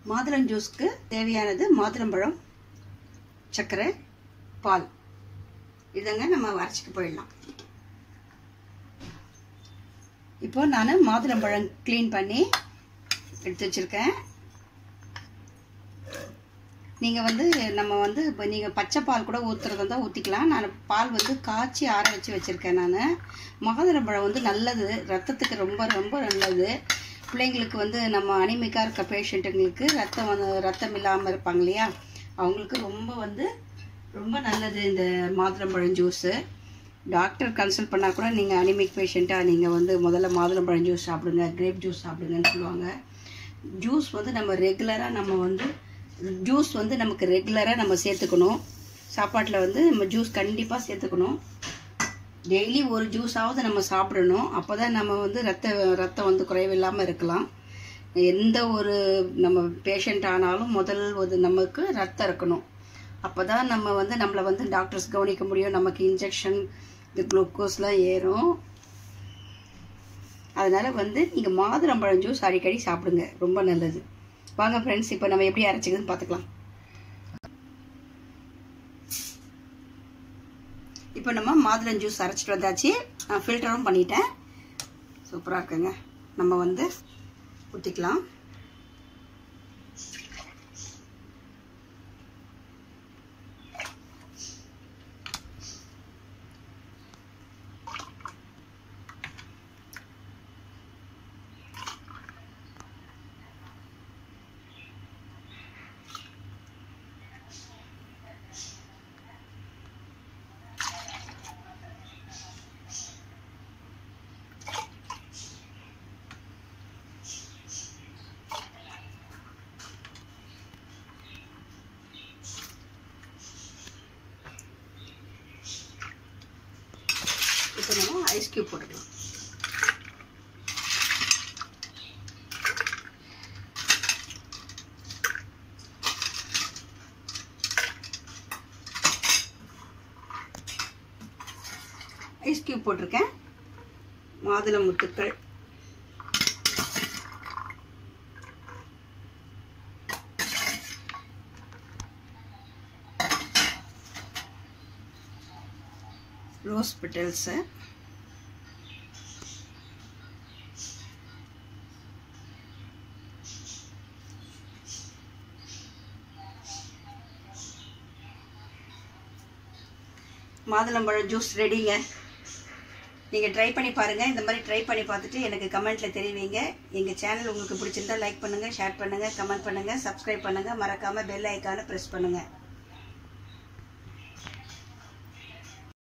மாதுளம் ஜூஸ்க்கு தேவையானது மாதுளம்பழம் சர்க்கரை பால் இதங்க நம்ம அரைச்சிக்க போயிடலாம் இப்போ நான் மாதுளம்பழம் க்ளீன் பண்ணி எடுத்து வச்சுருக்கேன் நீங்கள் வந்து நம்ம வந்து இப்போ நீங்கள் பச்சை பால் கூட ஊற்றுறதா இருந்தால் ஊற்றிக்கலாம் நான் பால் வந்து காய்ச்சி ஆற வச்சு வச்சுருக்கேன் நான் மாதுளம்பழம் வந்து நல்லது ரத்தத்துக்கு ரொம்ப ரொம்ப நல்லது பிள்ளைங்களுக்கு வந்து நம்ம அனிமிக்காக இருக்க பேஷண்ட்டுங்களுக்கு ரத்தம் வந்து ரத்தம் இல்லாமல் இருப்பாங்க இல்லையா அவங்களுக்கு ரொம்ப வந்து ரொம்ப நல்லது இந்த மாதுளம்பழம் ஜூஸு டாக்டர் கன்சல்ட் பண்ணால் கூட நீங்கள் அனிமிக் பேஷண்ட்டாக நீங்கள் வந்து முதல்ல மாதுளம்பழம் ஜூஸ் சாப்பிடுங்க கிரேப் ஜூஸ் சாப்பிடுங்கன்னு சொல்லுவாங்க ஜூஸ் வந்து நம்ம ரெகுலராக நம்ம வந்து ஜூஸ் வந்து நமக்கு ரெகுலராக நம்ம சேர்த்துக்கணும் சாப்பாட்டில் வந்து நம்ம ஜூஸ் கண்டிப்பாக சேர்த்துக்கணும் டெய்லி ஒரு ஜூஸாவது நம்ம சாப்பிடணும் அப்போ தான் நம்ம வந்து ரத்த ரத்தம் வந்து குறைவில்லாமல் இருக்கலாம் எந்த ஒரு நம்ம பேஷண்ட் ஆனாலும் முதல் ஒரு நமக்கு ரத்தம் இருக்கணும் அப்போ தான் நம்ம வந்து நம்மளை வந்து டாக்டர்ஸ் கவனிக்க முடியும் நமக்கு இன்ஜெக்ஷன் இந்த குளுக்கோஸ்லாம் ஏறும் அதனால் வந்து நீங்கள் மாதுளம்பழம் ஜூஸ் அடிக்கடி சாப்பிடுங்க ரொம்ப நல்லது வாங்க ஃப்ரெண்ட்ஸ் இப்போ நம்ம எப்படி அரைச்சிக்கிறதுன்னு பார்த்துக்கலாம் இப்போ நம்ம மாதுளம் ஜூஸ் அரைச்சிட்டு வந்தாச்சு நான் ஃபில்டரும் பண்ணிட்டேன் சூப்பராக இருக்குங்க நம்ம வந்து ஊற்றிக்கலாம் இப்போ நம்ம ஐஸ் கியூப் போட்டுக்கலாம் ஐஸ் கியூப் போட்டிருக்கேன் மாதுளை முத்துக்கள் ரோஸ் பெட்டல்ஸு மாதுளம்பழம் ஜூஸ் ரெடிங்க நீங்கள் ட்ரை பண்ணி பாருங்கள் இந்த மாதிரி ட்ரை பண்ணி பார்த்துட்டு எனக்கு கமெண்ட்டில் தெரிவிங்க எங்கள் சேனல் உங்களுக்கு பிடிச்சிருந்தா லைக் பண்ணுங்கள் ஷேர் பண்ணுங்கள் கமெண்ட் பண்ணுங்கள் சப்ஸ்கிரைப் பண்ணுங்கள் மறக்காமல் பெல் ஐக்கானை ப்ரெஸ் பண்ணுங்கள்